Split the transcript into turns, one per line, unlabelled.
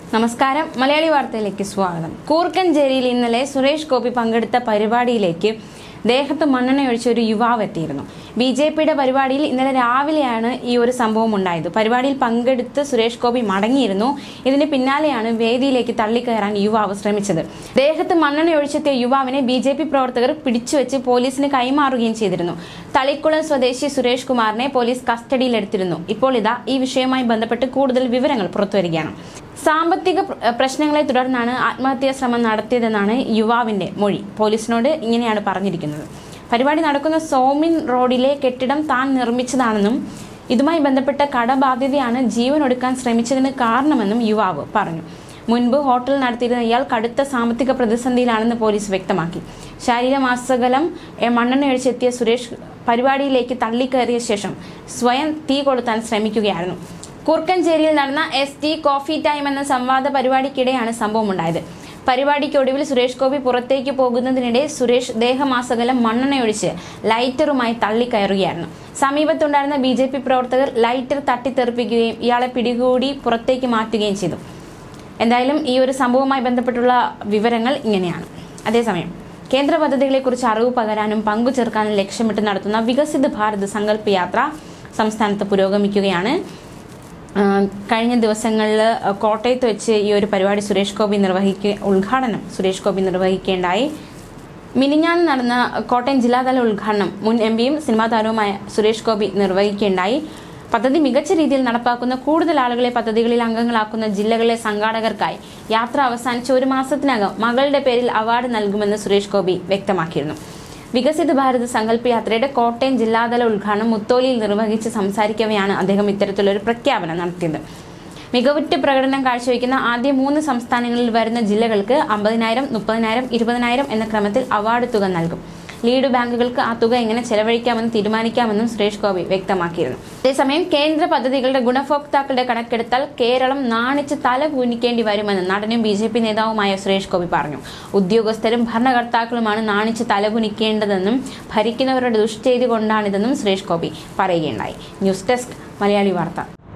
നമസ്കാരം മലയാളി വാർത്തയിലേക്ക് സ്വാഗതം കൂർക്കഞ്ചേരിയിൽ ഇന്നലെ സുരേഷ് ഗോപി പങ്കെടുത്ത പരിപാടിയിലേക്ക് ദേഹത്ത് മണ്ണെണ്ണയൊഴിച്ച ഒരു യുവാവ് എത്തിയിരുന്നു ബി ജെ പിയുടെ പരിപാടിയിൽ ഇന്നലെ രാവിലെയാണ് ഈ ഒരു സംഭവം ഉണ്ടായത് പരിപാടിയിൽ പങ്കെടുത്ത് സുരേഷ് ഗോപി മടങ്ങിയിരുന്നു ഇതിന് പിന്നാലെയാണ് വേദിയിലേക്ക് തള്ളിക്കയറാൻ യുവാവ് ശ്രമിച്ചത് ദേഹത്ത് മണ്ണെണ്ണയൊഴിച്ചെത്തിയ യുവാവിനെ ബി ജെ പി പ്രവർത്തകർ പിടിച്ചുവെച്ച് പോലീസിന് കൈമാറുകയും ചെയ്തിരുന്നു തളിക്കുളം സ്വദേശി സുരേഷ് കുമാറിനെ പോലീസ് കസ്റ്റഡിയിലെടുത്തിരുന്നു ഇപ്പോൾ ഇതാ ഈ വിഷയവുമായി ബന്ധപ്പെട്ട് കൂടുതൽ വിവരങ്ങൾ പുറത്തുവരികയാണ് സാമ്പത്തിക പ്ര- പ്രശ്നങ്ങളെ തുടർന്നാണ് ആത്മഹത്യാ ശ്രമം നടത്തിയതെന്നാണ് യുവാവിന്റെ മൊഴി പോലീസിനോട് ഇങ്ങനെയാണ് പറഞ്ഞിരിക്കുന്നത് പരിപാടി നടക്കുന്ന സോമിൻ റോഡിലെ കെട്ടിടം താൻ നിർമ്മിച്ചതാണെന്നും ഇതുമായി ബന്ധപ്പെട്ട കടബാധ്യതയാണ് ജീവൻ ഒടുക്കാൻ ശ്രമിച്ചതിന് കാരണമെന്നും യുവാവ് പറഞ്ഞു മുൻപ് ഹോട്ടൽ നടത്തിയിരുന്ന ഇയാൾ കടുത്ത സാമ്പത്തിക പ്രതിസന്ധിയിലാണെന്ന് പോലീസ് വ്യക്തമാക്കി ശരീരമാസകലം എ, മണ്ണെണ്ണയൊഴിച്ചെത്തിയ സുരേഷ് പരിപാടിയിലേക്ക് തള്ളിക്കയറിയ ശേഷം സ്വയം തീ കൊളുത്താൻ ശ്രമിക്കുകയായിരുന്നു കുർക്കഞ്ചേരിയിൽ നടന്ന എസ് ടി കോഫി ടൈം എന്ന സംവാദ പരിപാടിക്കിടെയാണ് സംഭവം ഉണ്ടായത് പരിപാടിക്ക് ഒടുവിൽ സുരേഷ് ഗോപി പുറത്തേക്ക് പോകുന്നതിനിടെ സുരേഷ് ദേഹമാസകലം മണ്ണെണ്ണയൊഴിച്ച് ലൈറ്ററുമായി തള്ളിക്കയറുകയായിരുന്നു സമീപത്തുണ്ടായിരുന്ന ബി ജെ പി പ്രവർത്തകർ ലൈറ്റർ തട്ടിത്തെറിപ്പിക്കുകയും ഇയാളെ പിടികൂടി പുറത്തേക്ക് മാറ്റുകയും ചെയ്തു എന്തായാലും ഈ ഒരു സംഭവവുമായി ബന്ധപ്പെട്ടുള്ള വിവരങ്ങൾ ഇങ്ങനെയാണ് അതേസമയം കേന്ദ്ര പദ്ധതികളെക്കുറിച്ച് അറിവ് പകരാനും പങ്കു ചേർക്കാനും ലക്ഷ്യമിട്ട് നടത്തുന്ന വികസിത് ഭാരത് സങ്കല്പ് യാത്ര സംസ്ഥാനത്ത് പുരോഗമിക്കുകയാണ് ആ, കഴിഞ്ഞ ദിവസങ്ങളിൽ കോട്ടയത്ത് വെച്ച് ഈ ഒരു പരിപാടി സുരേഷ് ഗോപി നിർവഹിക്കുക ഉദ്ഘാടനം സുരേഷ് ഗോപി നിർവഹിക്കേണ്ടായി മിനിഞ്ഞാന്ന് നടന്ന കോട്ടയം ജില്ലാതല ഉദ്ഘാടനം മുൻ എം പിയും സിനിമാ താരവുമായ സുരേഷ് ഗോപി നിർവഹിക്കേണ്ടായി പദ്ധതി മികച്ച രീതിയിൽ നടപ്പാക്കുന്ന കൂടുതൽ ആളുകളെ പദ്ധതികളിൽ അംഗങ്ങളാക്കുന്ന ജില്ലകളിലെ സംഘാടകർക്കായി യാത്ര അവസാനിച്ച ഒരു മാസത്തിനകം മകളുടെ പേരിൽ അവാർഡ് നൽകുമെന്ന് സുരേഷ് ഗോപി വ്യക്തമാക്കിയിരുന്നു വികസിത ഭാരത് സങ്കല്പ യാത്രയുടെ കോട്ടയം ജില്ലാതല ഉദ്ഘാടനം മുത്തോലിയിൽ നിർവഹിച്ച് സംസാരിക്കവെയാണ് അദ്ദേഹം ഇത്തരത്തിലൊരു പ്രഖ്യാപനം നടത്തിയത് മികവുറ്റ പ്രകടനം കാഴ്ചവെക്കുന്ന ആദ്യ മൂന്ന് സംസ്ഥാനങ്ങളിൽ വരുന്ന ജില്ലകൾക്ക് അമ്പതിനായിരം മുപ്പതിനായിരം ഇരുപതിനായിരം എന്ന ക്രമത്തിൽ അവാർഡ് തുക നൽകും ലീഡ് ബാങ്കുകൾക്ക് ആ തുക എങ്ങനെ ചെലവഴിക്കാമെന്ന് തീരുമാനിക്കാമെന്നും സുരേഷ് ഗോപി വ്യക്തമാക്കിയിരുന്നു അതേസമയം കേന്ദ്ര പദ്ധതികളുടെ ഗുണഭോക്താക്കളുടെ കണക്കെടുത്താൽ കേരളം നാണിച്ച് തല കൂനിക്കേണ്ടി വരുമെന്ന് നടനും ബി ജെ പി നേതാവുമായ സുരേഷ് ഗോപി പറഞ്ഞു ഉദ്യോഗസ്ഥരും ഭരണകർത്താക്കളുമാണ് നാണിച്ച് തലകുനിക്കേണ്ടതെന്നും ഭരിക്കുന്നവരുടെ ദുഷ്ചെയ്തി കൊണ്ടാണിതെന്നും സുരേഷ് ഗോപി പറയുകയുണ്ടായി ന്യൂസ് ഡെസ്ക് മലയാളി വാർത്ത